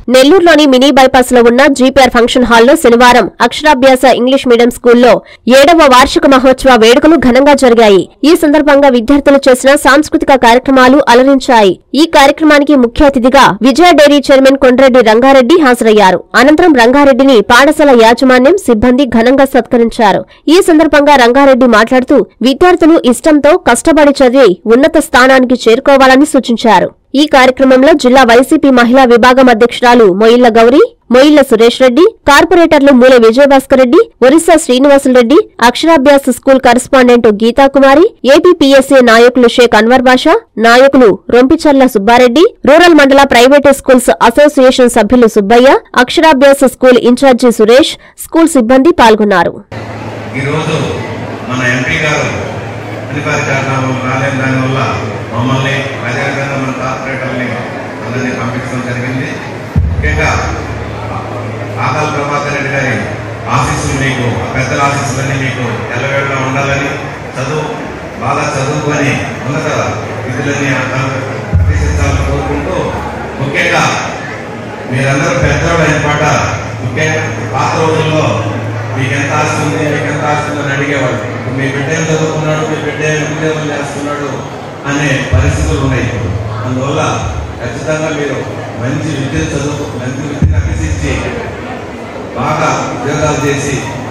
నెల్లూరులోని mini bypass లో ఉన్న జీపీఆర్ ఫంక్షన్ హాల్లో శనివారం అక్షరాభ్యాస ఇంగ్లీష్ మీడియం స్కూల్లో ఏడవ వార్షిక మహోత్సవ వేడుకలు ఘనంగా జరిగాయి ఈ సందర్భంగా విద్యార్థులు చేసిన సాంస్కృతిక కార్యక్రమాలు అలరించాయి ఈ కార్యక్రమానికి ముఖ్య అతిథిగా విజయ డైరీ చైర్మన్ కొండ్రెడ్డి రంగారెడ్డి హాజరయ్యారు అనంతరం రంగారెడ్డిని పాఠశాల యాజమాన్యం సిబ్బంది ఘనంగా సత్కరించారు ఈ సందర్భంగా రంగారెడ్డి మాట్లాడుతూ విద్యార్థులు ఇష్టంతో కష్టపడి చదివి ఉన్నత స్థానానికి చేరుకోవాలని సూచించారు ఈ కార్యక్రమంలో జిల్లా వైసీపీ మహిళా విభాగం అధ్యక్షురాలు మొయిళ్ల గౌరి మొయిళ్ల సురేష్ రెడ్డి కార్పొరేటర్లు Moola Vijayabhaskar Reddy Orissa Srinivasulareddy Aksharabhyasa school correspondent Geethakumari APPSA నాయకులు షేక్ అన్వర్ బాషా నాయకులు రొంపిచర్ల సుబ్బారెడ్డి రూరల్ మండల ప్రైవేటు స్కూల్స్ అసోసియేషన్ సభ్యులు Subbaiah Aksharabhyasa school incharge Suresh school సిబ్బంది పాల్గొన్నారు ఈరోజు మన ఎంపీ గారు అధికార కారణాలు రాలేని దానివల్ల మమ్మల్ని అదేవిధంగా మన కార్పొరేటర్ని అందరినీ పంపించడం జరిగింది ముఖ్యంగా ఆకాల ప్రభాకర్ రెడ్డి గారి ఆశీస్సులు మీకు ఆ పెద్దల ఆశీస్సులన్నీ మీకు ఎల్లవేళలా ఉండాలని చదువు బాగా చదువుకొని ఉన్నత విధులన్నీ అభ్యసించాలని కోరుకుంటూ ముఖ్యంగా మీరందరూ పెద్దవాడు అయిన పాట ముఖ్యంగా పాత రోజుల్లో మీకు ఎంత ఆస్తి ఉంది మీకు ఎంత ఆస్తి ఉంది అని అడిగేవాళ్ళు ఇప్పుడు మీ బిడ్డ ఏం చదువుకున్నాడు మీ బిడ్డ ఏం ఉద్యోగం చేస్తున్నాడు అనే పరిస్థితులు ఉన్నాయి ఇప్పుడు అందువల్ల ఖచ్చితంగా మీరు మంచి విద్య చదువు మంచి విద్యను అభ్యసించి బాగా ఉద్యోగాలు చేసి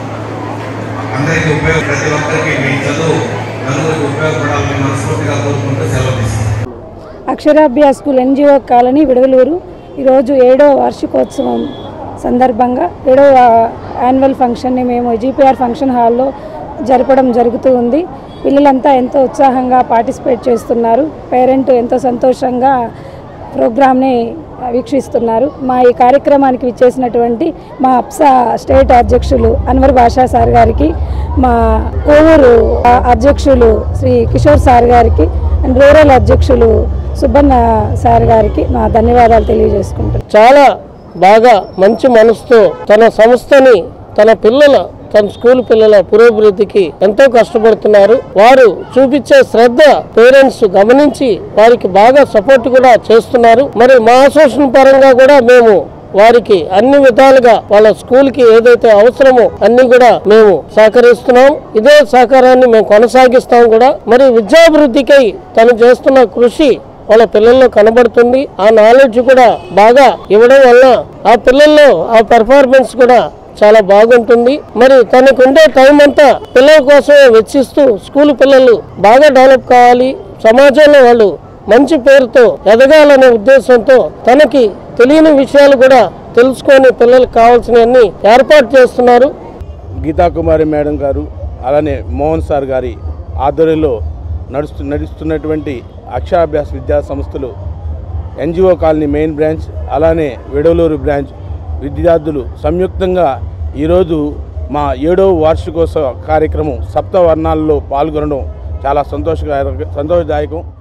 అందరికీ ఉపయోగ ప్రతి ఒక్కరికి మీ చదువు నలుగురికి ఉపయోగపడాలని మనస్ఫూర్తిగా కోరుకుంటూ సెలవు తీసుకుంటాం Aksharabhyas school NGO colony Vidavaluru ఈరోజు ఏడో వార్షికోత్సవం సందర్భంగా ఏడవ యాన్యువల్ ఫంక్షన్ని మేము జీపీఆర్ ఫంక్షన్ హాల్లో జరపడం జరుగుతూ ఉంది పిల్లలంతా ఎంతో ఉత్సాహంగా పార్టిసిపేట్ చేస్తున్నారు పేరెంట్ ఎంతో సంతోషంగా ప్రోగ్రామ్ని వీక్షిస్తున్నారు మా ఈ కార్యక్రమానికి విచ్చేసినటువంటి మా అప్సా స్టేట్ అధ్యక్షులు అన్వర్ బాషా సార్ గారికి మా కోవూరు అధ్యక్షులు శ్రీ కిషోర్ సార్ గారికి అండ్ రూరల్ అధ్యక్షులు సుబ్బన్న సార్ గారికి నా ధన్యవాదాలు తెలియజేసుకుంటున్నాను చాలా బాగా మంచి మనసుతో తన సంస్థని తన పిల్లల తన స్కూల్ పిల్లల పురోభివృద్ధికి ఎంతో కష్టపడుతున్నారు వారు చూపించే శ్రద్ధ పేరెంట్స్ గమనించి వారికి బాగా సపోర్ట్ కూడా చేస్తున్నారు మరి మా అసోసియేషన్ పరంగా కూడా మేము వారికి అన్ని విధాలుగా వాళ్ళ స్కూల్ కి ఏదైతే అవసరమో అన్ని కూడా మేము సహకరిస్తున్నాం ఇదే సహకారాన్ని మేము కొనసాగిస్తాం కూడా మరి విద్యాభివృద్ధికై తను చేస్తున్న కృషి వాళ్ళ పిల్లల్లో కనబడుతుంది ఆ నాలెడ్జ్ కూడా బాగా ఇవ్వడం వల్ల ఆ పిల్లల్లో ఆ పెర్ఫార్మెన్స్ కూడా చాలా బాగుంటుంది మరి తనకు ఉండే టైం అంతా పిల్లల కోసమే వెచ్చిస్తూ స్కూల్ పిల్లలు బాగా డెవలప్ కావాలి సమాజంలో వాళ్ళు మంచి పేరుతో ఎదగాలనే ఉద్దేశంతో తనకి తెలియని విషయాలు కూడా తెలుసుకొని పిల్లలకు కావాల్సినవన్నీ ఏర్పాటు చేస్తున్నారు గీతాకుమారి మేడం గారు అలానే మోహన్ సార్ గారి ఆధ్వర్యంలో నడుస్తు నడుస్తున్నటువంటి అక్షరాభ్యాస విద్యా సంస్థలు ఎన్జిఓ కాలనీ మెయిన్ బ్రాంచ్ అలానే విడవలూరు బ్రాంచ్ విద్యార్థులు సంయుక్తంగా ఈరోజు మా ఏడవ వార్షికోత్సవ కార్యక్రమం సప్తవర్ణాల్లో పాల్గొనడం చాలా సంతోషకర సంతోషదాయకం